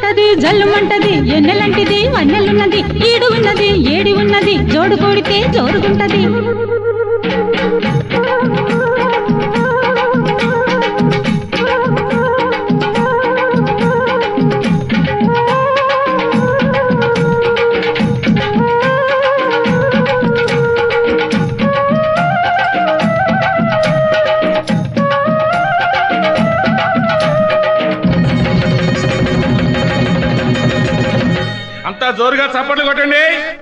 గల్లుమంటది జల్లుమంటది ఎన్నెలంటిది వన్నెలున్నది ఈడు ఉన్నది ఏడి ఉన్నది జోడు కొడితే జోరుగుంటది అంతా జోరుగా చప్పట్లు కొట్టండి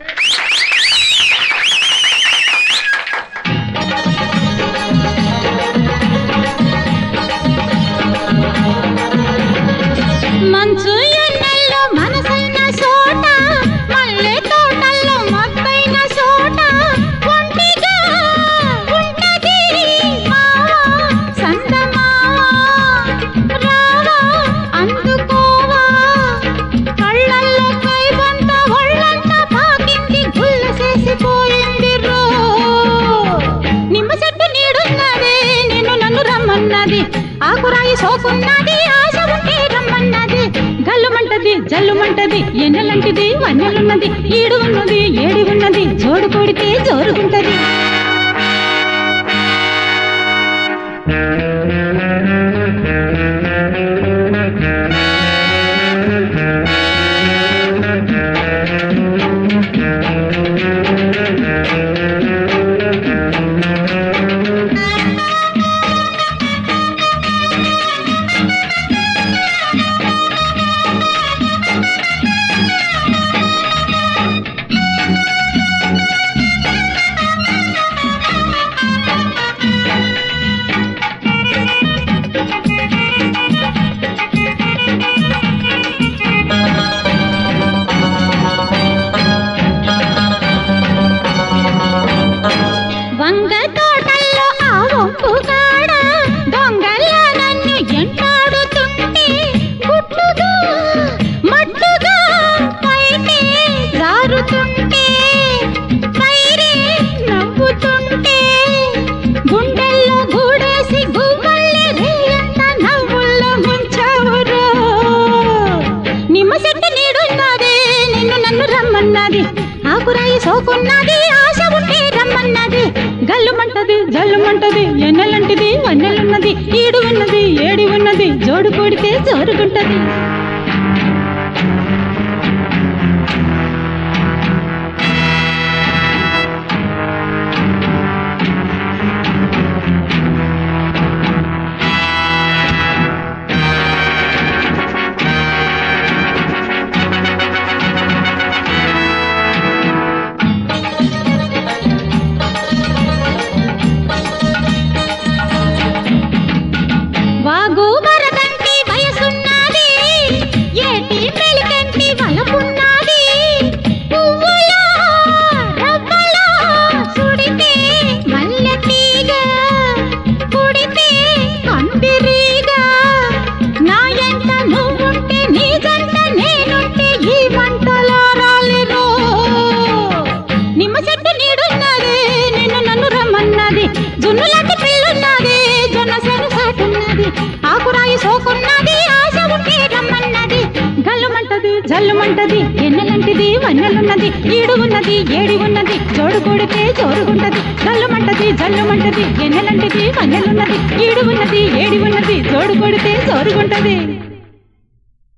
మంచు ఎన్నెల్లో మనసైన చోట మల్లె తోటల్లో మత్తైన చోట ఒంటిగా ఉంటది మావా సందమావా రావా అందుకోవా కళ్ళల్లో కైబంత ఒళ్ళంతా పాకింది గుల్ల చేసిపోయింది రో నిమ్మ చెట్టు నీడున్నది నిన్ను నన్ను రమ్మన్నది ఆకురాయి సోకున్నది ఆశ ఉంటే రమ్మన్నది గల్లుమంటది జల్లుమంటది ఎన్నెలంటిది వన్నెలున్నది ఈడు ఉన్నది ఏడి ఉన్నది జోడు కొడితే జోరుగుంటది వంగ తోటల్లో ఆ వంపు కాడ దొంగల నన్ను ఎంటాడుతుంటే గుట్టుగా మట్టుగా పైకి జారుతుంటే పైరే నవ్వుతుంటే గుండెల్లో గూడేసి గువ్వల్లి రేయంత నవ్వుల్లో ముంచావురో నిమ్మ చెట్టు నీడున్నది నిన్ను నన్ను రమ్మన్నది ఆకురాయి సోకున్నది ఆశ ఉంటే రమ్మన్నది గల్లుమంటది జల్లుమంటది ఎన్నెలంటిది వన్నెలున్నది ఈడు ఉన్నది ఏడి ఉన్నది జోడు కొడితే జోరుగుంటది వాగు వరదంటి వయసున్నది ఏటి మెలికంటి వలపున్నది పువ్వులా రవ్వలా సుడితే మల్లె తీగ కుడితే కందిరీగా నా ఎంట నువ్వుంటే నీ జంట నేనుంటే ఈ మంటలో రాలిరో నిమ్మ చెట్టు నీడున్నది నిన్ను నన్ను రమ్మన్నది జున్నులాంటి పిల్లున్నది జొన్న సెను సాటున్నది ఆకురాయి సోకున్నది ఆశ ఉంటే రమ్మన్నది గల్లుమంటది జల్లుమంటది ఎన్నెలంటిది వన్నెలున్నది ఈడు ఉన్నది ఏడి ఉన్నది జోడు కొడితే జోరుగుంటది గల్లుమంటది జల్లుమంటది ఎన్నెలంటిది వన్నెలున్నది ఈడు ఉన్నది ఏడి ఉన్నది జోడు కొడితే జోరుగుంటది